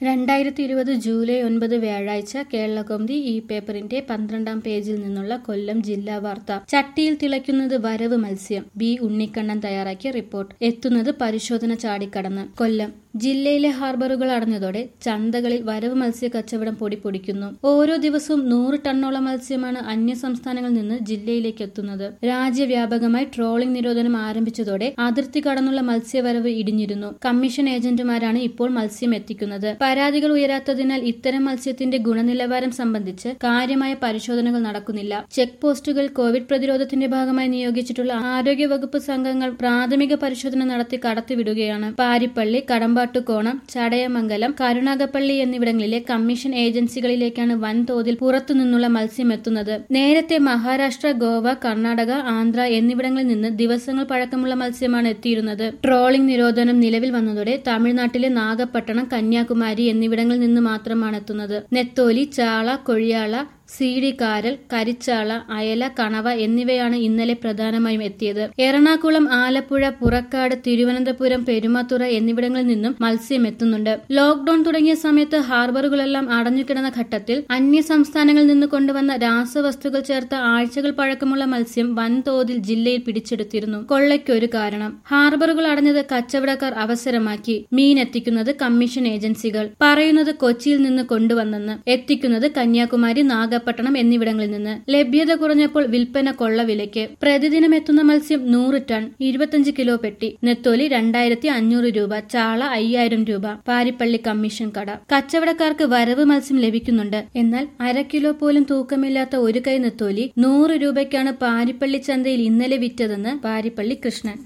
രണ്ടായിരത്തി ഇരുപത് ജൂലൈ ഒൻപത് വ്യാഴാഴ്ച കേരളകൗമുദി ഈ പേപ്പറിന്റെ പന്ത്രണ്ടാം പേജിൽ നിന്നുള്ള കൊല്ലം ജില്ലാ വാർത്ത ചട്ടിയിൽ തിളയ്ക്കുന്നത് വരവ് മത്സ്യം ബി ഉണ്ണിക്കണ്ണൻ തയ്യാറാക്കിയ റിപ്പോർട്ട് എത്തുന്നത് പരിശോധന ചാടിക്കടന്ന് കൊല്ലം ജില്ലയിലെ ഹാർബറുകൾ അടഞ്ഞതോടെ ചന്തകളിൽ വരവ് മത്സ്യ കച്ചവടം പൊടിപ്പൊടിക്കുന്നു ഓരോ ദിവസവും നൂറ് ടണ്ണോളം മത്സ്യമാണ് അന്യ സംസ്ഥാനങ്ങളിൽ നിന്ന് ജില്ലയിലേക്ക് എത്തുന്നത് രാജ്യവ്യാപകമായി ട്രോളിംഗ് നിരോധനം ആരംഭിച്ചതോടെ അതിർത്തി കടന്നുള്ള മത്സ്യവരവ് ഇടിഞ്ഞിരുന്നു കമ്മീഷൻ ഏജന്റുമാരാണ് ഇപ്പോൾ മത്സ്യം എത്തിക്കുന്നത് പരാതികൾ ഉയരാത്തതിനാൽ ഇത്തരം മത്സ്യത്തിന്റെ ഗുണനിലവാരം സംബന്ധിച്ച് കാര്യമായ പരിശോധനകൾ നടക്കുന്നില്ല ചെക്ക് പോസ്റ്റുകൾ കോവിഡ് പ്രതിരോധത്തിന്റെ ഭാഗമായി നിയോഗിച്ചിട്ടുള്ള ആരോഗ്യവകുപ്പ് സംഘങ്ങൾ പ്രാഥമിക പരിശോധന നടത്തി കടത്തിവിടുകയാണ് പാരിപ്പള്ളി കടമ്പാട്ടുകോണം ചടയമംഗലം കരുണാകപ്പള്ളി എന്നിവിടങ്ങളിലെ കമ്മീഷൻ ഏജൻസികളിലേക്കാണ് വൻതോതിൽ പുറത്തുനിന്നുള്ള മത്സ്യം എത്തുന്നത് നേരത്തെ മഹാരാഷ്ട്ര ഗോവ കർണാടക ആന്ധ്ര എന്നിവിടങ്ങളിൽ നിന്ന് ദിവസങ്ങൾ പഴക്കമുള്ള മത്സ്യമാണ് എത്തിയിരുന്നത് ട്രോളിംഗ് നിരോധനം നിലവിൽ വന്നതോടെ തമിഴ്നാട്ടിലെ നാഗപട്ടണം കന്യാകുമാരി എന്നിവിടങ്ങളിൽ നിന്ന് മാത്രമാണ് എത്തുന്നത് നെത്തോലി ചാള കൊഴിയാള സീഡി കാരൽ കരിച്ചാള അയല കണവ എന്നിവയാണ് ഇന്നലെ പ്രധാനമായും എത്തിയത് എറണാകുളം ആലപ്പുഴ പുറക്കാട് തിരുവനന്തപുരം പെരുമാത്തുറ എന്നിവിടങ്ങളിൽ നിന്നും മത്സ്യം എത്തുന്നുണ്ട് ലോക്ഡൌൺ തുടങ്ങിയ സമയത്ത് ഹാർബറുകളെല്ലാം അടഞ്ഞുകിടന്ന ഘട്ടത്തിൽ അന്യ സംസ്ഥാനങ്ങളിൽ നിന്ന് കൊണ്ടുവന്ന രാസവസ്തുക്കൾ ചേർത്ത ആഴ്ചകൾ പഴക്കമുള്ള മത്സ്യം വൻതോതിൽ ജില്ലയിൽ പിടിച്ചെടുത്തിരുന്നു കൊള്ളയ്ക്കൊരു കാരണം ഹാർബറുകൾ അടഞ്ഞത് കച്ചവടക്കാർ അവസരമാക്കി മീൻ എത്തിക്കുന്നത് കമ്മീഷൻ ഏജൻസികൾ പറയുന്നത് കൊച്ചിയിൽ നിന്ന് കൊണ്ടുവന്നെന്ന് എത്തിക്കുന്നത് കന്യാകുമാരി നാഗ വിശാഖപട്ടണം എന്നിവിടങ്ങളിൽ നിന്ന് ലഭ്യത കുറഞ്ഞപ്പോൾ വിൽപ്പന കൊള്ള വിലയ്ക്ക് പ്രതിദിനം എത്തുന്ന മത്സ്യം നൂറ് ടൺ ഇരുപത്തിയഞ്ച് കിലോ പെട്ടി നെത്തോലി രണ്ടായിരത്തി അഞ്ഞൂറ് രൂപ ചാള അയ്യായിരം രൂപ പാരിപ്പള്ളി കമ്മീഷൻ കട കച്ചവടക്കാർക്ക് വരവ് മത്സ്യം ലഭിക്കുന്നുണ്ട് എന്നാൽ അര കിലോ പോലും തൂക്കമില്ലാത്ത ഒരു കൈ നെത്തോലി നൂറ് രൂപയ്ക്കാണ് പാരിപ്പള്ളി ചന്തയിൽ ഇന്നലെ വിറ്റതെന്ന് പാരിപ്പള്ളി കൃഷ്ണൻ